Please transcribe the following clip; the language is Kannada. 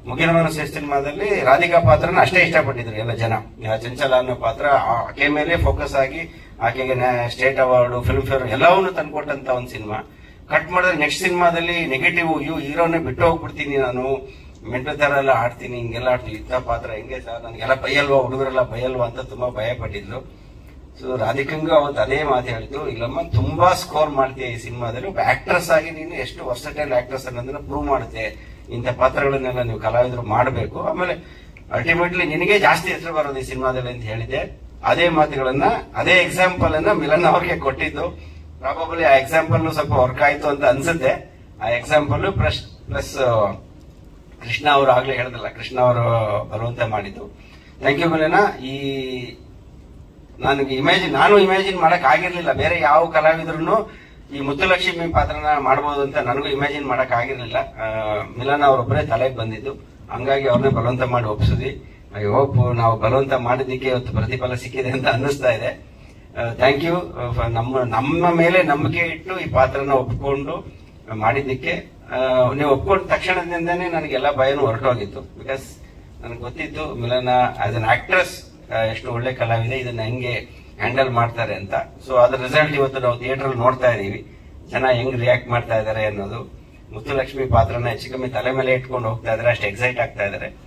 ಮುಗಿನ ಮನಸ್ಸು ಸಿನಿಮಾದಲ್ಲಿ ರಾಧಿಕಾ ಪಾತ್ರನ ಅಷ್ಟೇ ಇಷ್ಟಪಟ್ಟಿದ್ರು ಎಲ್ಲ ಜನ ಆ ಚಂಚಲ ಅನ್ನೋ ಪಾತ್ರ ಆ- ಆಕೆ ಮೇಲೆ ಫೋಕಸ್ ಆಗಿ ಆಕೆಗೆ ಸ್ಟೇಟ್ ಅವಾರ್ಡ್ ಫಿಲ್ಮ್ ಫೇರ್ ಎಲ್ಲವನ್ನೂ ತಂದ್ಕೊಟ್ಟಂತ ಒಂದು ಸಿನಿಮಾ ಕಟ್ ಮಾಡಿದ್ರೆ ನೆಕ್ಸ್ಟ್ ಸಿನಿಮಾದಲ್ಲಿ ನೆಗೆಟಿವ್ ಇವು ಹೀರೋನೇ ಬಿಟ್ಟು ಹೋಗ್ಬಿಡ್ತೀನಿ ನಾನು ಮೆಂಟಲ್ ತರ ಎಲ್ಲ ಆಡ್ತೀನಿ ಹಿಂಗೆಲ್ಲ ಆಡ್ತೀನಿ ಇಂಥ ಪಾತ್ರ ಹೆಂಗೆ ಸರ್ ನನಗೆಲ್ಲ ಬೈಯಲ್ವಾ ಹುಡುಗರೆಲ್ಲ ಬೈಯಲ್ವಾ ಅಂತ ತುಂಬಾ ಭಯ ಪಟ್ಟಿದ್ರು ಸೊ ರಾಧಿಕಂಗೂ ಅವತ್ತು ಅದೇ ಮಾತು ಹೇಳಿದ್ರು ಇಲ್ಲಮ್ಮ ತುಂಬಾ ಸ್ಕೋರ್ ಮಾಡ್ತೀಯ ಈ ಸಿನಿಮಾದಲ್ಲಿ ಒಬ್ಬ ಆಕ್ಟ್ರೆಸ್ ಆಗಿ ನೀನು ಎಷ್ಟು ವರ್ಸಟೈಲ್ ಆಕ್ಟ್ರೆಸ್ ಅನ್ನೋದನ್ನ ಪ್ರೂವ್ ಮಾಡುತ್ತೆ ಇಂಥ ಪಾತ್ರಗಳನ್ನೆಲ್ಲ ನೀವು ಕಲಾವಿದರು ಮಾಡಬೇಕು ಆಮೇಲೆ ಅಲ್ಟಿಮೇಟ್ಲಿ ನಿನಗೆ ಜಾಸ್ತಿ ಹೆಸರು ಬರೋದು ಈ ಸಿನಿಮಾದಲ್ಲಿ ಅಂತ ಹೇಳಿದೆ ಅದೇ ಮಾತುಗಳನ್ನ ಅದೇ ಎಕ್ಸಾಂಪಲ್ ಅನ್ನ ಮಿಲನ್ ಅವ್ರಿಗೆ ಕೊಟ್ಟಿದ್ದು ಪ್ರಾಬಬಲಿ ಆ ಎಕ್ಸಾಂಪಲ್ ಸ್ವಲ್ಪ ವರ್ಕ್ ಆಯ್ತು ಅಂತ ಅನ್ಸುತ್ತೆ ಆ ಎಕ್ಸಾಂಪಲ್ ಪ್ಲಸ್ ಪ್ಲಸ್ ಕೃಷ್ಣ ಅವರು ಆಗ್ಲೇ ಹೇಳಿದ್ರಲ್ಲ ಕೃಷ್ಣ ಅವರು ಬರುವಂತ ಮಾಡಿದ್ದು ಥ್ಯಾಂಕ್ ಯು ಮಿಲನ ಈ ನನಗೆ ಇಮ್ಯಾಜಿನ್ ನಾನು ಇಮ್ಯಾಜಿನ್ ಮಾಡಕ್ ಆಗಿರ್ಲಿಲ್ಲ ಬೇರೆ ಯಾವ ಕಲಾವಿದ್ರು ಈ ಮುತ್ತುಲಕ್ಷ್ಮಿ ಪಾತ್ರನ ಮಾಡಬಹುದು ಅಂತ ನನಗೂ ಇಮ್ಯಾಜಿನ್ ಮಾಡಕ್ ಆಗಿರ್ಲಿಲ್ಲ ಆ, ಮಿಲನ್ ಅವರೊಬ್ಬರೇ ತಲೆಗೆ ಬಂದಿದ್ದು ಹಂಗಾಗಿ ಅವ್ರನ್ನೇ ಬಲವಂತ ಮಾಡಿ ಒಪ್ಸಿದ್ವಿ ಐ ಹೋಪ್ ನಾವು ಬಲವಂತ ಮಾಡಿದ್ದಕ್ಕೆ ಇವತ್ತು ಪ್ರತಿಫಲ ಸಿಕ್ಕಿದೆ ಅಂತ ಅನ್ನಿಸ್ತಾ ಇದೆ ಥ್ಯಾಂಕ್ ಯು ನಮ್ಮ ನಮ್ಮ ಮೇಲೆ ನಂಬಿಕೆ ಇಟ್ಟು ಈ ಪಾತ್ರನ ಒಪ್ಕೊಂಡು ಮಾಡಿದ್ದಕ್ಕೆ ಆ, ನೀವು ಒಪ್ಕೊಂಡ ತಕ್ಷಣದಿಂದನೇ ನನಗೆಲ್ಲ ಭಯನೂ ಹೊರಟೋಗಿತ್ತು ಬಿಕಾಸ್ ನನಗೆ ಗೊತ್ತಿತ್ತು ಮಿಲನ ಆಸ್ ಅನ್ ಆಕ್ಟ್ರೆಸ್ ಎಷ್ಟು ಒಳ್ಳೆ ಕಲಾವಿದೆ ಇದನ್ನ ಹೆಂಗೆ ಹ್ಯಾಂಡಲ್ ಮಾಡ್ತಾರೆ ಅಂತ ಸೊ ಅದ್ರ ರಿಸಲ್ಟ್ ಇವತ್ತು ನಾವು ಥಿಯೇಟರ್ ನೋಡ್ತಾ ಇದೀವಿ ಜನ ಹೆಂಗ್ ರಿಯಾಕ್ಟ್ ಮಾಡ್ತಾ ಇದ್ದಾರೆ ಅನ್ನೋದು ಮುತ್ತುಲಕ್ಷ್ಮಿ ಪಾತ್ರನ ಹೆಚ್ಚು ಕಮ್ಮಿ ತಲೆ ಮೇಲೆ ಇಟ್ಕೊಂಡು ಹೋಗ್ತಾ ಇದಾರೆ ಅಷ್ಟು ಎಕ್ಸೈಟ್ ಆಗ್ತಾ ಇದಾರೆ